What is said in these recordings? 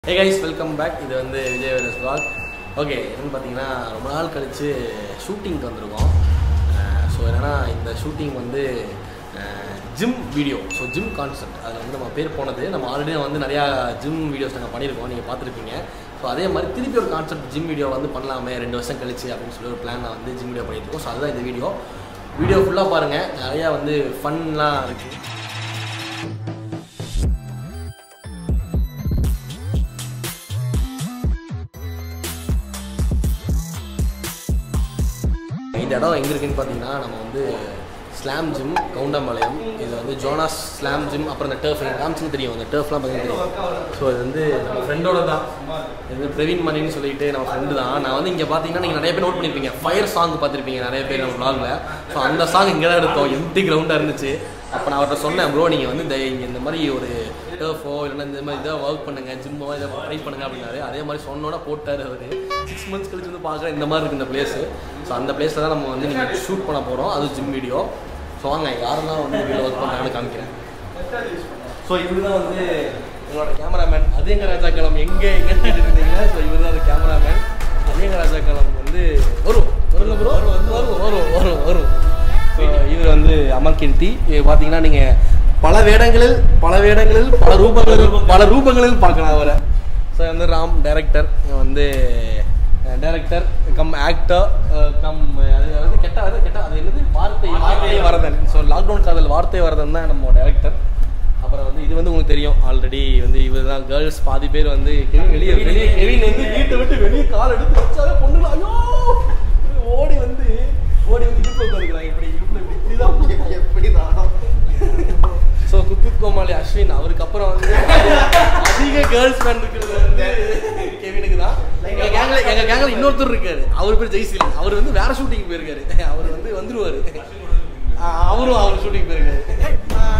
Hey guys welcome back இது வந்து Vijay Wallace vlog okay என்னன்னு பார்த்தீங்கன்னா ரொம்ப நாள் கழித்து ஷூட்டிங்க்கு வந்திருக்கோம் ஸோ என்னென்னா இந்த ஷூட்டிங் வந்து gym video so gym concept அதில் வந்து நம்ம பேர் போனது நம்ம ஆல்ரெடி வந்து நிறையா ஜிம் வீடியோஸ் நாங்கள் பண்ணியிருக்கோம் நீங்கள் பார்த்துருப்பீங்க ஸோ அதே மாதிரி திருப்பி ஒரு கான்செப்ட் ஜிம் வீடியோ வந்து பண்ணலாமே ரெண்டு வருஷம் கழிச்சு அப்படின்னு சொல்லி ஒரு பிளானில் வந்து ஜிம் வீடியோ பண்ணியிருக்கோம் ஸோ அதுதான் இந்த வீடியோ வீடியோ ஃபுல்லாக பாருங்கள் நிறையா வந்து ஃபன்லாம் இருக்குது இந்த இடம் எங்கே இருக்குன்னு பார்த்தீங்கன்னா நம்ம வந்து ஸ்லாம் ஜிம் கவுண்டம்பாளையம் இது வந்து ஜோனாஸ் ஸ்லாம் ஜிம் அப்புறம் இந்த டர்ஃப் எனக்கு காமிச்சுன்னு தெரியும் அந்த டர்ஃப்லாம் பார்த்தீங்கன்னா தெரியும் ஸோ இது வந்து நம்ம ஃப்ரெண்டோட தான் இது வந்து பிரவீன் மணின்னு சொல்லிட்டு நம்ம ஃப்ரெண்டு தான் நான் வந்து இங்கே பார்த்தீங்கன்னா நீங்கள் நிறைய பேர் நோட் பண்ணியிருப்பீங்க ஃபயர் சாங் பார்த்துருப்பீங்க நிறைய பேர் நம்ம vlogல ஸோ அந்த சாங் இங்கே தான் எடுத்தோம் எம்டி கிரவுண்டாக இருந்துச்சு அப்போ நான் அவர்கிட்ட சொன்னேன் ப்ரோ நீங்கள் வந்து இந்த இங்கே இந்த மாதிரி ஒரு டர்ஃபோ இல்லைன்னா இந்த மாதிரி இதாக ஒர்க் பண்ணுங்க ஜிம்மோ இதை ட்ரை பண்ணுங்க அப்படின்னாரு அதே மாதிரி சொன்னோட போட்டார் அவர் சிக்ஸ் மந்த்ஸ் கழிச்சு வந்து பார்க்குறேன் இந்த மாதிரி இருக்கு இந்த பிளேஸு ஸோ அந்த பிளேஸில் தான் நம்ம வந்து நீங்கள் ஷூட் பண்ண போகிறோம் அது ஜிம் வீடியோ ஸோ வாங்க யாரெல்லாம் வந்து வீடியோ ஒர்க் பண்ணுறாங்கன்னு காமிக்கிறேன் ஸோ இவர் தான் வந்து என்னோட கேமராமேன் அதேங்க ராஜாக்களம் எங்கே எங்கன்னு கேட்டுட்டு இருந்தீங்க ஸோ இவர் தான் கேமராமேன் அதேங்க ராஜாக்களம் வந்து வரும் வருங்க ப்ரோ வரும் வரும் வரும் வரும் வரும் ஸோ இவர் வந்து அமர் கீர்த்தி இது பார்த்தீங்கன்னா நீங்கள் பல வேடங்களில் பல வேடங்களில் பல ரூபங்களில் பல ரூபங்களில் பார்க்கலாம் அவரை ஸோ வந்து ராம் டைரக்டர் வந்து டைரக்டர் கம் ஆக்டர் கம் அது வந்து கெட்ட அது கெட்ட அது என்னது வார்த்தை வார்த்தை வரதன் ஸோ லாக்டவுன் காதல் வார்த்தை வரதன் தான் நம்ம டைரக்டர் அப்புறம் வந்து இது வந்து உங்களுக்கு தெரியும் ஆல்ரெடி வந்து இவர் தான் கேர்ள்ஸ் பாதி பேர் வந்து கெவின் வெளியே வெளியே கெவின் வந்து வீட்டை விட்டு வெளியே கால் எடுத்து வச்சாலே பொண்ணுங்க ஐயோ ஓடி வந்து ஓடி வந்து இடுப்பு உட்காந்துக்கிறாங்க இப்படி இடுப்புல இப்படி இப்படிதான் ஸோ குக்குத் கோமாளி அஸ்வின் அவருக்கு அப்புறம் வந்து அதிக கேர்ள்ஸ் ஃப்ரெண்ட் இருக்கிறது வந்து கெவினுக்கு தான் எங்க கேங்ல எங்க கேங்ல இன்னொருத்தர் இருக்காரு அவர் பேர் ஜெய்சீல் அவர் வந்து வேற ஷூட்டிங் போயிருக்காரு அவர் வந்து வந்துருவாரு ஆ, அவரும் அவர் ஷூட்டிங் போயிருக்காரு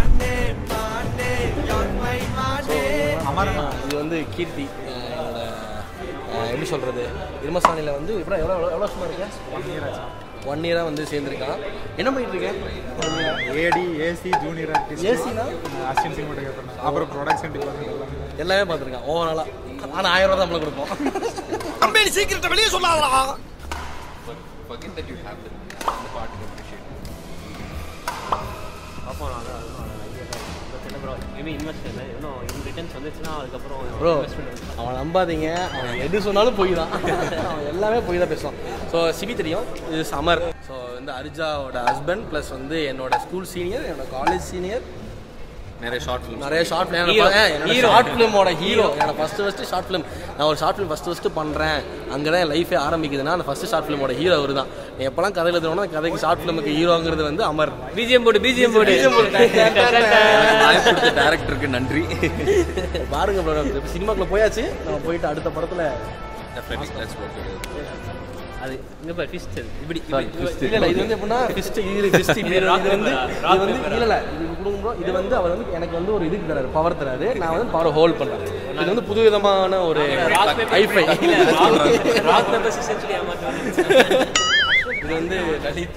அமரனா இது வந்து கீர்த்தி அஹ் என்னோட அஹ் எப்படி சொல்றது இருமசாணியில் வந்து இப்போ எவ்வளோ எவ்வளோ எவ்வளோ வருஷமா இருக்கேன் ஒன் இயர் ஒன் இயராக வந்து சேர்ந்துருக்கான் என்ன பண்ணிட்டு இருக்கேன் ஏடி ஏசி ஜூனியர் ஆர்டிஸ்ட் ஏசினா அசிஸ்டன்ட் சினிமாட்டோகிராஃபர் அப்புறம் ப்ரொடக்ஷன் டிபார்ட்மெண்ட் எல்லாமே எல்லாமே பார்த்துருக்கான் ஓவராலாக ஆனால் ஆயிரம் ரூபா தான் நம்மளுக்கு கொடுப்போம் கம்பெனி சீக்கிரத்தை வெளியே சொல்லாதடா forget that you have them. The part to appreciate. பார்ப்போம் நான் அதான் அதுதான் ஐடியா இல்லை ப்ரோ மேபி இன்வெஸ்ட் இல்லை இன்னும் இன் ரிட்டர்ன்ஸ் வந்துச்சுன்னா அதுக்கப்புறம் ப்ரோ இன்வெஸ்ட்மெண்ட் வந்து அவன் நம்பாதீங்க அவன் எது சொன்னாலும் போய் தான் அவன் எல்லாமே போய் தான் பேசுவான் ஸோ சிவி தெரியும் இது சமர் ஸோ வந்து அரிஜாவோட ஹஸ்பண்ட் ப்ளஸ் வந்து என்னோட ஸ்கூல் சீனியர் என்னோட காலேஜ் சீனியர் நிறைய ஷார்ட் ஃபிலிம்ஸ் நிறைய ஷார்ட் ஃபிலிம் Hero. என்னோட Hero. ஷார்ட் ஃபிலிமோட ஹீரோ என்னோட ஃபர்ஸ்ட் ஃபர்ஸ்ட் ஷார்ட் ஃபிலிம் நான் ஒரு ஷார்ட் ஃபிலிம் ஃபர்ஸ்ட் ஃபர்ஸ்ட் பண்ணுறேன் அங்கே தான் என் லைஃபே ஆரம்பிக்குதுன்னா அந்த ஃபர்ஸ்ட் ஷார்ட் ஃபிலிமோட ஹீரோ அவர் தான் நீ எப்போலாம் கதை எழுதுனோன்னா அந்த கதைக்கு ஷார்ட் ஃபிலிமுக்கு ஹீரோங்கிறது வந்து அமர் பிஜிஎம் போடு பிஜிஎம் போடு வாய்ப்பு கொடுத்த டேரக்டருக்கு நன்றி பாருங்க ப்ரோ சினிமாக்குள்ள போயாச்சு நம்ம போயிட்டு அடுத்த படத்தில் டெஃபினெட்லி லெட்ஸ் ஒர்க் அது இங்கே பாரு ஃபிஸ்ட் இப்படி Sorry, இப்படி- fist. இல்ல இல்ல இது வந்து எப்படின்னா ஃபிஸ்ட் இது ஃபிஸ்ட் இது இது வந்து இது வந்து இல்ல இல்ல இது கொடுங்க bro. இது வந்து அவர் வந்து எனக்கு வந்து ஒரு இதுக்கு தராரு பவர் தராரு நான் வந்து பவர் ஹோல்ட் பண்றேன் இது வந்து புது விதமான ஒரு ஐஃபை ராக் பேப்பர் சிஸ்டம் சொல்லி ஏமாத்துவாங்க இது வந்து லலித்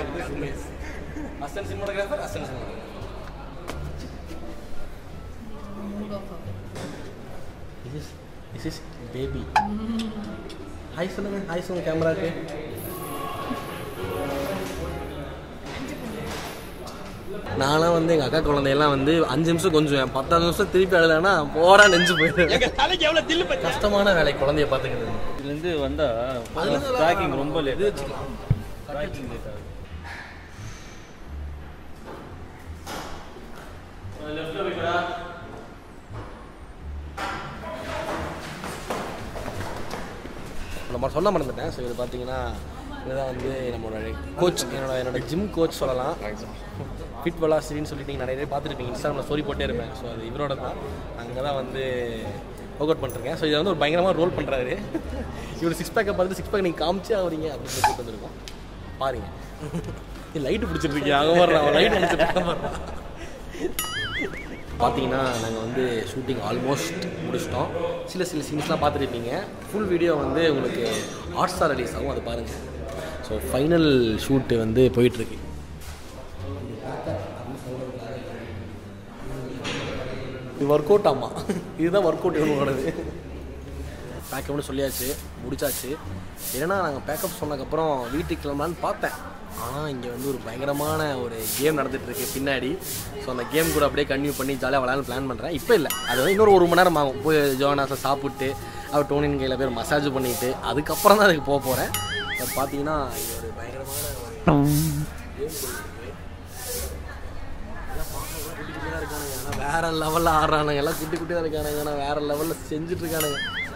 அசன் சினிமாட்டோகிராஃபர் அசன் cinematographer this is baby hi சொல்லுங்க ஹாய் சொல்லுங்க கேமராக்கு நான்லாம் வந்து எங்கள் அக்கா குழந்தையெல்லாம் வந்து அஞ்சு நிமிஷம் கொஞ்சம் பத்தாவது நிமிஷம் திருப்பி அழுதானா போடா நெஞ்சு போயிடுது கஷ்டமான வேலை குழந்தைய பார்த்துக்கிறது இதுலேருந்து வந்தால் பேக்கிங் ரொம்ப லேட் பேக்கிங் லேட் ஆகுது நம்ம சொல்ல மறந்துட்டேன் ஸோ இது பார்த்தீங்கன்னா இதுதான் வந்து நம்மளோட கோச் என்னோட என்னோட ஜிம் கோச் சொல்லலாம் ஃபிட் வெலாசிட்டின்னு சொல்லிட்டு நீங்கள் நிறைய பேர் பார்த்துருப்பீங்க இன்ஸ்டாகிராமில் ஸ்டோரி போட்டே இருப்பேன் ஸோ அது இவரோட தான் அங்கே தான் வந்து ஒர்க் அவுட் பண்ணிருக்கேன் ஸோ இதை வந்து ஒரு பயங்கரமாக ரோல் பண்ணுறாரு இவர் சிக்ஸ் பேக்கை பார்த்து சிக்ஸ் பேக் நீங்கள் காமிச்சே ஆகுறீங்க அப்படின்னு சொல்லி கூப்பிட்டு வந்திருக்கோம் பாருங்க நீ லைட்டு பிடிச்சிருக்கீங்க அங்கே வர்றான் அவன் லைட் பிடிச்சிருக்கான் பார்த்தீங்கன்னா நாங்கள் வந்து ஷூட்டிங் ஆல்மோஸ்ட் முடிச்சிட்டோம் சில சில சீன்ஸ்லாம் பார்த்துருப்பீங்க ஃபுல் வீடியோ வந்து உங்களுக்கு ஹாட் ஸ்டார் ரிலீஸ் ஆகும் அதை பாருங்கள் ஸோ ஃபைனல் ஷூட்டு வந்து போயிட்டுருக்கு இது ஒர்க் அவுட் ஆமாம் இதுதான் ஒர்க் அவுட் இவங்களோடது பேக்கப்னு சொல்லியாச்சு முடிச்சாச்சு ஏன்னா நாங்கள் பேக்கப் சொன்னதுக்கப்புறம் வீட்டுக்கு கிளம்பலான்னு பார்த்தேன் ஆனால் இங்கே வந்து ஒரு பயங்கரமான ஒரு கேம் நடந்துகிட்ருக்கு பின்னாடி ஸோ அந்த கேம் கூட அப்படியே கன்டினியூ பண்ணி ஜாலியாக விளையாட பிளான் பண்ணுறேன் இப்போ இல்லை அது வந்து இன்னொரு ஒரு மணி நேரம் ஆகும் போய் ஜோனாஸில் சாப்பிட்டு அவர் டோனின் கையில் பேர் மசாஜ் பண்ணிட்டு அதுக்கப்புறம் தான் அதுக்கு போக போகிறேன் இப்போ பார்த்தீங்கன்னா இது ஒரு பயங்கரமான ஒரு கேம் குட்டி குட்டியாக இருக்கானுங்க ஆனால் வேற லெவலில் ஆடுறானுங்க எல்லாம் குட்டி குட்டியாக இருக்கானுங்க ஆனால் வேற லெவலில் செஞ்சுட்டு இருக்கானுங்க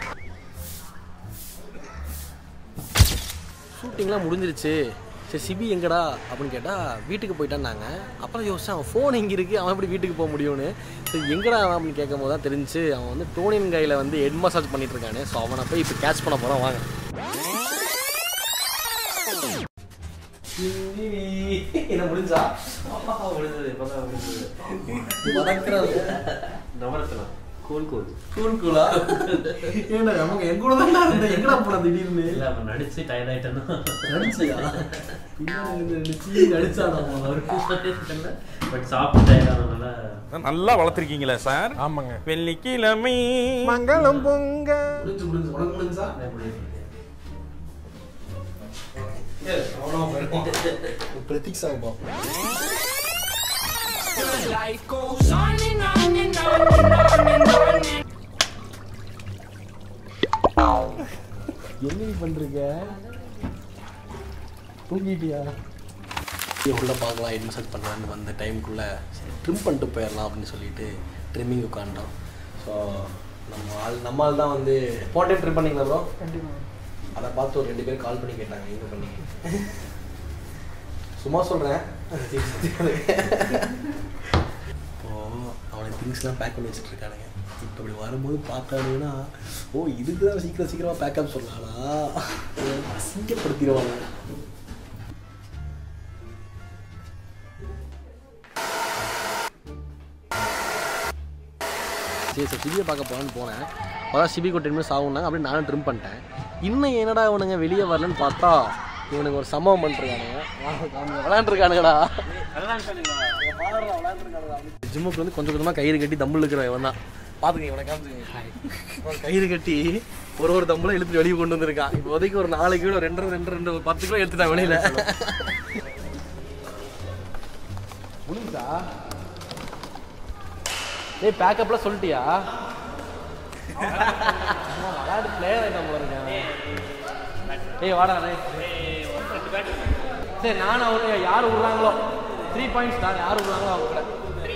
ஷூட்டிங்லாம் முடிஞ்சிருச்சு சரி சிபி எங்கடா அப்படின்னு கேட்டால் வீட்டுக்கு போயிட்டான்னாங்க அப்புறம் யோசிச்சேன் அவன் ஃபோன் எங்கே இருக்குது அவன் எப்படி வீட்டுக்கு போக முடியும்னு சரி எங்கடா அவன் அப்படின்னு கேட்கும் போது தான் தெரிஞ்சு அவன் வந்து டோனின் கையில் வந்து ஹெட் மசாஜ் பண்ணிட்டு இருக்கானே ஸோ அவனை போய் இப்போ கேட்ச் பண்ண போகிறான் வாங்க என்ன முடிஞ்சா முடிஞ்சது இப்போ தான் முடிஞ்சது மறக்கிறது நவரத்னா கூல் கூல் கூல் கூலா ஏன்டா நமக்கு என் கூட தான் இருந்த எங்கடா போன திடீர்னு இல்லை அவன் நடிச்சு டயர்ட் ஆயிட்டேன்னா நடிச்சியா பின்னாடி இருந்து ரெண்டு சீன் நடிச்சானா அவருக்கு பட் சாப்பிட்டு டயர்ட் ஆனதுனால நல்லா வளர்த்துருக்கீங்களா சார் ஆமாங்க வெள்ளிக்கிழமை மங்களம் பொங்க முடிஞ்சு முடிஞ்சு உனக்கு முடிஞ்சா பிரதீக் சார் பாப்போம் என்ன நீ பண்றீங்க தூங்கிட்டியா உள்ள பார்க்கலாம் ஹெட் மசாஜ் பண்ணலான்னு வந்த டைமுக்குள்ளே சரி ட்ரிம் பண்ணிட்டு போயிடலாம் அப்படின்னு சொல்லிட்டு ட்ரிம்மிங் உட்காண்டோம் ஸோ நம்ம ஆள் நம்ம ஆள் தான் வந்து போன டைம் ட்ரிம் பண்ணீங்களா ப்ரோ அதை பார்த்து ஒரு ரெண்டு பேரும் கால் பண்ணி கேட்டாங்க எங்கே பண்ணீங்க சும்மா சொல்கிறேன் இப்போது அவனுக்கு திங்ஸ்லாம் பேக் பண்ணி வச்சுட்டு இருக்கானுங்க இப்போ இப்படி வரும்போது பார்த்தானுங்கன்னா ஓ இதுக்கு தான் சீக்கிரம் சீக்கிரமாக பேக்கப் சொல்லலாம்னா அசிங்கப்படுத்திடுவாங்க சரி சார் சிபியை பார்க்க போகலான்னு போனேன் அதான் சிபிக்கு ஒரு டென் மினிட்ஸ் ஆகும்னாங்க அப்படியே நானும் ட்ரிம் பண்ணிட்டேன் இன்னும் என்னடா இவனுங்க வெளியே வரலன்னு பார்த்தா இவனுக்கு ஒரு சம்பவம் பண்ணிருக்கானுங்க விளையாண்டுருக்கானுங்கடா ஜிம்முக்கு வந்து கொஞ்சம் கொஞ்சமாக கயிறு கட்டி தம்பிள் இருக்கிற இவன் தான் பார்த்துங்க இவனை காமிச்சுங்க கயிறு கட்டி ஒரு ஒரு தம்பளை இழுத்து வெளியே கொண்டு வந்திருக்கான் இப்போதைக்கு ஒரு நாலு கிலோ ரெண்டு ரெண்டு ரெண்டு ஒரு பத்து கிலோ எடுத்துட்டான் வெளியில முடிஞ்சா டேய் பேக்கப்லாம் சொல்லிட்டியா ஆமா, விளையாட்டு பிளேயர் ஆகிட்டான் பாருங்க ஏய் வாடா டேய். சரி நானும் அவரு யார் விடுறாங்களோ த்ரீ பாயிண்ட்ஸ் நான் யார் விடுறாங்களோ அவங்க கூட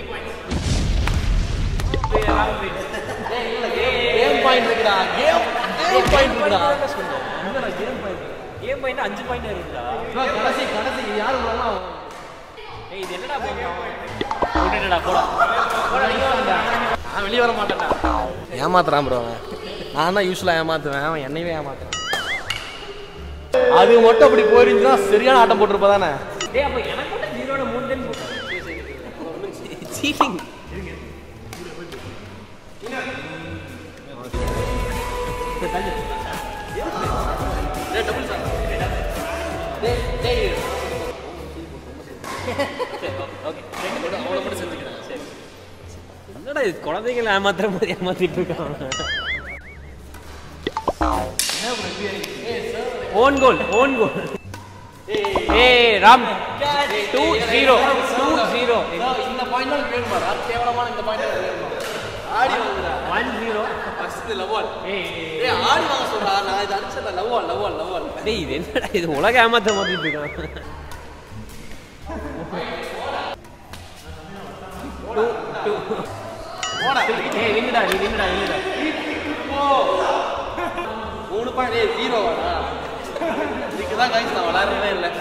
கேம் பாயிண்ட் இருக்குடா கேம் கேம் பாயிண்ட் இருக்குடா இல்லடா கேம் பாயிண்ட் கேம் பாயிண்ட் அஞ்சு பாயிண்ட் இருக்குடா கடைசி கடைசி யார் விடுறாங்களோ அவங்க ஏய் இது என்னடா பண்ணுறோம் விட்டுடா போடா நான் வெளியே வர மாட்டேன்டா ஏமாத்துறான் ப்ரோ அவன் நான் தான் யூஸ்வலாக ஏமாத்துவேன் அவன் என்னையவே ஏமாத்துறான் அது மட்டும் அப்படி போயிருந்துச்சுன்னா சரியான ஆட்டம் போட்டிருப்பா தானே டேய் அப்போ எனக்கு மட்டும் ஜீரோட மூணு டைம் போட்டேன் சீட்டிங் என்னடா இது குழந்தைகளை ஏமாத்துற மாதிரி ஏமாத்திட்டு இருக்கான் ஓன் கோல் ஓன் கோல் ஏய் Ram two zero two zero இந்த பாயிண்ட் தான் வேணுமா கேவலமான இந்த பாயிண்ட் வேணுமா ஆடி வாங்குடா ஒன் ஜீரோ ஃபர்ஸ்ட் லவ் ஏய் ஏய் ஆடி வாங்க சொல்றா நான் இது அடிச்சல love all love all love all டேய் இது என்னடா இது உலக ஏமாத்த மாத்திட்டு இருக்கான் டூ டூ போடா ஏய் வின்னுடா நீ வின்னுடா வின்னுடா மூணு பாயிண்ட் ஏய் ஜீரோ வாடா இதுக்கு தான் கைஸ் நான் விளையாடுறதே இல்லை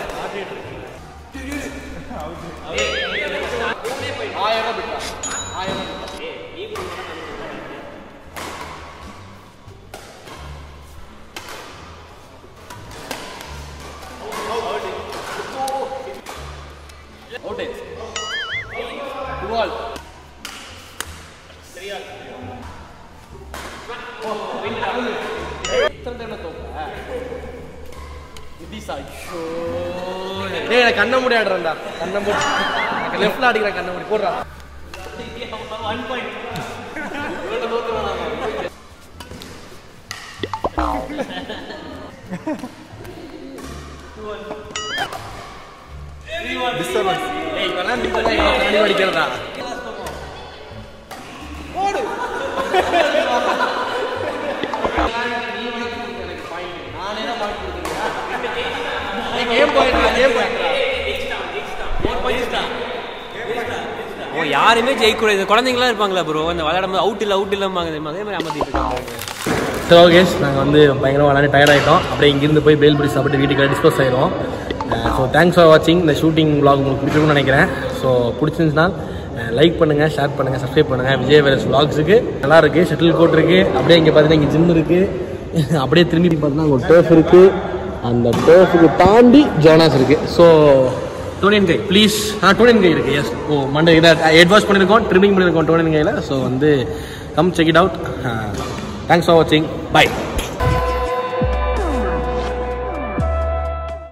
ஆயிரம் ரூபாய் பிட்டா ஆயிரம் ரூபாய் அவுட் டூ ஆல் எத்தனை டைம்ல தோப்ப நிதிஷா ஐயோ டேய் நான் கண்ண மூடி ஆடுறேன்டா கண்ண மூடி லெஃப்ட்ல அடிக்கிறேன் கண்ண மூடி போடுறா ஒன் பாயிண்ட் அடிக்கிறதா ஓ யாருமே ஜெயிக்கூடாது இந்த குழந்தைங்களாம் இருப்பாங்களா ப்ரோ அந்த விளையாடும் அவுட் இல்லை அவுட் இல்லாமல் அதே மாதிரி அமர்த்திட்டு இருக்காங்க சரி ஓகே நாங்கள் வந்து பயங்கரமாக விளையாடி டயர்ட் ஆகிட்டோம் அப்படியே இங்கேருந்து போய் பேல் பிடி சாப்பிட்டு வீட்டுக்கு டிஸ்போஸ் ஆயிரும் ஸோ தேங்க்ஸ் ஃபார் வாட்சிங் இந்த ஷூட்டிங் vlog உங்களுக்கு பிடிச்சிருக்கும்னு நினைக்கிறேன் ஸோ பிடிச்சிருந்துச்சுன்னா லைக் பண்ணுங்கள் ஷேர் பண்ணுங்கள் சப்ஸ்கிரைப் பண்ணுங்கள் விஜய் வேலஸ் vlogsக்கு நல்லா இருக்குது ஷட்டில் கோட் இருக்குது அப்படியே இங்கே பார்த்தீங்கன்னா இங்கே ஜிம் இருக்குது அப்படியே திரும்பி பார்த்தீங்கன்னா அங்கே ஒரு டர்ஃப் இருக்குது அந்த டர்ஃபுக்கு தாண்டி ஜோனாஸ் இருக்குது ஸோ டோனியன் கை ப்ளீஸ் ஆ டோனியன் கை இருக்குது எஸ் ஓ மண்டே இதை ஹெட் வாஷ் பண்ணியிருக்கோம் ட்ரிமிங் பண்ணியிருக்கோம் டோனியன் கையில் ஸோ வந்து come check it out thanks for வாட்சிங் பை